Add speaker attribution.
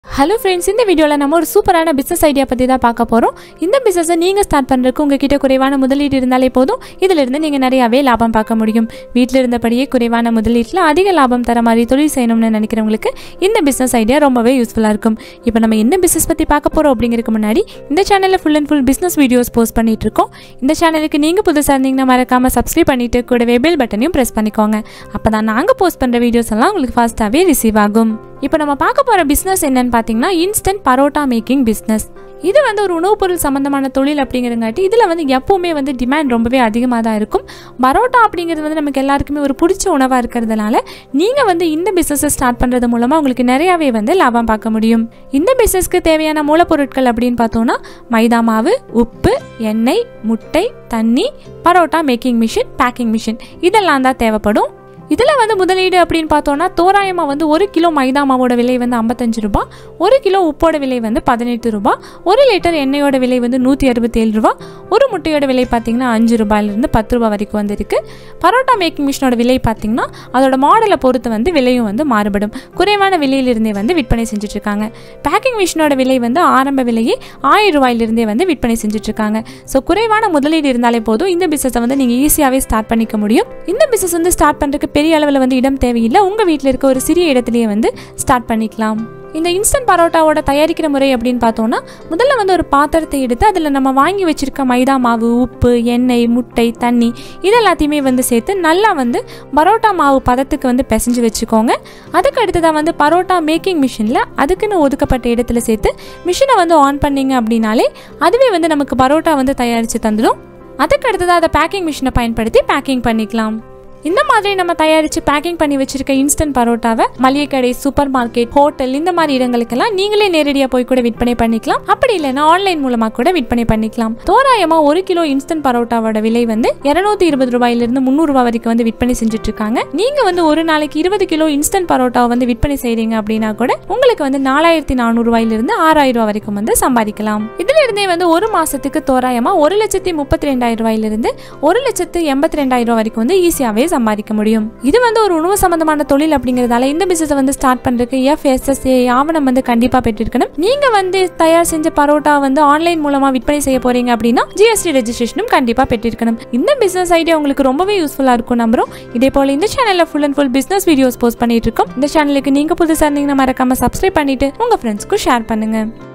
Speaker 1: hello friends இந்த வீடியோவில் நம்ம ஒரு சூப்பரான பிஸ்னஸ் ஐடியா பற்றி தான் பார்க்க போகிறோம் இந்த பிஸ்னஸை நீங்கள் ஸ்டார்ட் பண்ணுறதுக்கு உங்ககிட்ட குறைவான முதலீடு இருந்தாலே போதும் இதிலிருந்து நீங்கள் நிறையாவே லாபம் பார்க்க முடியும் வீட்டில் இருந்தபடியே குறைவான முதலீட்டில் அதிக லாபம் தர மாதிரி தொழில் செய்யணும்னு நினைக்கிறவங்களுக்கு இந்த பிஸ்னஸ் ஐடியா ரொம்பவே யூஸ்ஃபுல்லாக இருக்கும் இப்போ நம்ம என்ன பிஸ்னஸ் பற்றி பார்க்க போகிறோம் அப்படிங்கிறதுக்கு முன்னாடி இந்த சேனலில் full and full business videos post பண்ணிட்டு இருக்கோம் இந்த சேனலுக்கு நீங்கள் புதுசாக இருந்தீங்கன்னா மறக்காமல் சப்ஸ்கிரைப் பண்ணிட்டு கூடவே பெல் பட்டனையும் ப்ரெஸ் பண்ணிக்கோங்க அப்போ தான் நாங்கள் போஸ்ட் பண்ணுற வீடியோஸ் எல்லாம் உங்களுக்கு ஃபாஸ்ட்டாகவே ரிசீவ் ஆகும் இப்போ நம்ம பார்க்க போகிற பிஸ்னஸ் என்னன்னு பார்த்தீங்கன்னா இன்ஸ்டன்ட் பரோட்டா மேக்கிங் பிஸ்னஸ் இது வந்து ஒரு உணவுப் பொருள் சம்மந்தமான தொழில் அப்படிங்கிறங்காட்டி இதில் வந்து எப்போவுமே வந்து டிமாண்ட் ரொம்பவே அதிகமாக தான் இருக்கும் பரோட்டா அப்படிங்கிறது வந்து நமக்கு எல்லாருக்குமே ஒரு பிடிச்ச உணவாக இருக்கிறதுனால நீங்கள் வந்து இந்த பிஸ்னஸை ஸ்டார்ட் பண்ணுறது மூலமாக உங்களுக்கு நிறையாவே வந்து லாபம் பார்க்க முடியும் இந்த பிஸ்னஸ்க்கு தேவையான மூலப்பொருட்கள் அப்படின்னு பார்த்தோன்னா மைதா மாவு உப்பு எண்ணெய் முட்டை தண்ணி parotta making machine packing machine இதெல்லாம் தான் தேவைப்படும் இதில் வந்து முதலீடு அப்படின்னு பார்த்தோன்னா தோராயமாக வந்து ஒரு கிலோ மைதா மாவோட விலை வந்து ஐம்பத்தஞ்சு ரூபா ஒரு கிலோ உப்போட விலை வந்து பதினெட்டு ரூபா ஒரு லிட்டர் எண்ணெயோட விலை வந்து நூற்றி அறுபத்தேழு ரூபா ஒரு முட்டையோட விலை பார்த்தீங்கன்னா அஞ்சு ரூபாயிலிருந்து பத்து ரூபா வரைக்கும் வந்திருக்கு பரோட்டா மேக்கிங் மிஷினோட விலை பார்த்தீங்கன்னா அதோட மாடலை பொறுத்து வந்து விலையும் வந்து மாறுபடும் குறைவான விலையிலிருந்தே வந்து விற்பனை செஞ்சுட்டு இருக்காங்க பேக்கிங் மிஷினோட விலை வந்து ஆரம்ப விலையே ஆயிரம் ரூபாயிலிருந்தே வந்து விற்பனை செஞ்சுட்டு இருக்காங்க ஸோ குறைவான முதலீடு இருந்தாலே போதும் இந்த பிசினஸை வந்து நீங்கள் ஈஸியாகவே ஸ்டார்ட் பண்ணிக்க முடியும் இந்த பிசினஸ் வந்து ஸ்டார்ட் பண்ணுறதுக்கு பெரிய அளவில் வந்து இடம் தேவையில்லை உங்கள் வீட்டில் இருக்க ஒரு சிறிய இடத்துலையே வந்து ஸ்டார்ட் பண்ணிக்கலாம் இந்த இன்ஸ்டன்ட் பரோட்டாவோட தயாரிக்கிற முறை அப்படின்னு பார்த்தோன்னா முதல்ல வந்து ஒரு பாத்திரத்தை எடுத்து அதில் நம்ம வாங்கி வச்சிருக்க மைதா மாவு உப்பு எண்ணெய் முட்டை தண்ணி இது எல்லாத்தையுமே வந்து சேர்த்து நல்லா வந்து பரோட்டா மாவு பதத்துக்கு வந்து பிசைஞ்சு வச்சுக்கோங்க அதுக்கு அடுத்ததாக வந்து பரோட்டா மேக்கிங் மிஷினில் அதுக்குன்னு ஒதுக்கப்பட்ட இடத்துல சேர்த்து மிஷினை வந்து ஆன் பண்ணீங்க அப்படின்னாலே அதுவே வந்து நமக்கு பரோட்டா வந்து தயாரித்து தந்துடும் அதுக்கு அடுத்ததாக அதை பேக்கிங் மிஷினை பயன்படுத்தி பேக்கிங் பண்ணிக்கலாம் இந்த மாதிரி நம்ம தயாரித்து பேக்கிங் பண்ணி வச்சிருக்க இன்ஸ்டன்ட் பரோட்டாவை மளிகை கடை சூப்பர் மார்க்கெட் ஹோட்டல் இந்த மாதிரி இடங்களுக்கெல்லாம் நீங்களே நேரடியாக போய் கூட விற்பனை பண்ணிக்கலாம் அப்படி இல்லைன்னா ஆன்லைன் மூலமாக கூட விற்பனை பண்ணிக்கலாம் தோராயமா ஒரு கிலோ இன்ஸ்டன்ட் பரோட்டாவோட விலை வந்து இருநூத்தி இருபது ரூபாயிலிருந்து முந்நூறு ரூபாய் வரைக்கும் வந்து விற்பனை செஞ்சுட்டு இருக்காங்க நீங்க வந்து ஒரு நாளைக்கு இருபது கிலோ இன்ஸ்டன்ட் பரோட்டாவை வந்து விற்பனை செய்றீங்க அப்படின்னா கூட உங்களுக்கு வந்து நாலாயிரத்தி நானூறு ரூபாயிலிருந்து ஆறாயிரம் ரூபாய் வரைக்கும் வந்து சம்பாதிக்கலாம் இதுல இருந்தே வந்து ஒரு மாசத்துக்கு தோராயமா ஒரு லட்சத்தி முப்பத்தி ரெண்டாயிரம் ரூபாயிலிருந்து ஒரு லட்சத்து எண்பத்தி ரெண்டாயிரம் ரூபாய் வரைக்கும் வந்து ஈஸியாவே சம்பாதிக்க முடியும் இது வந்து ஒரு உணவு சம்பந்தமான தொழில் அப்படிங்கிறதால இந்த பிசினஸ் வந்து ஸ்டார்ட் பண்றதுக்கு எஃப்எஸ்எஸ்ஏ ஆவணம் வந்து கண்டிப்பா பெற்றிருக்கணும் நீங்க வந்து தயார் செஞ்ச பரோட்டா வந்து ஆன்லைன் மூலமா விற்பனை செய்ய போறீங்க அப்படின்னா ஜிஎஸ்டி ரெஜிஸ்ட்ரேஷனும் கண்டிப்பா பெற்றிருக்கணும் இந்த பிசினஸ் ஐடியா உங்களுக்கு ரொம்பவே யூஸ்ஃபுல்லா இருக்கும் நம்புறோம் இதே போல இந்த சேனல்ல full and full business videos post பண்ணிட்டு இருக்கோம் இந்த சேனலுக்கு நீங்க புதுசா இருந்தீங்கன்னா மறக்காம சப்ஸ்கிரைப் பண்ணிட்டு உங்க ஃப்ரெண்ட்ஸ்க்கு ஷேர் பண்ணுங்க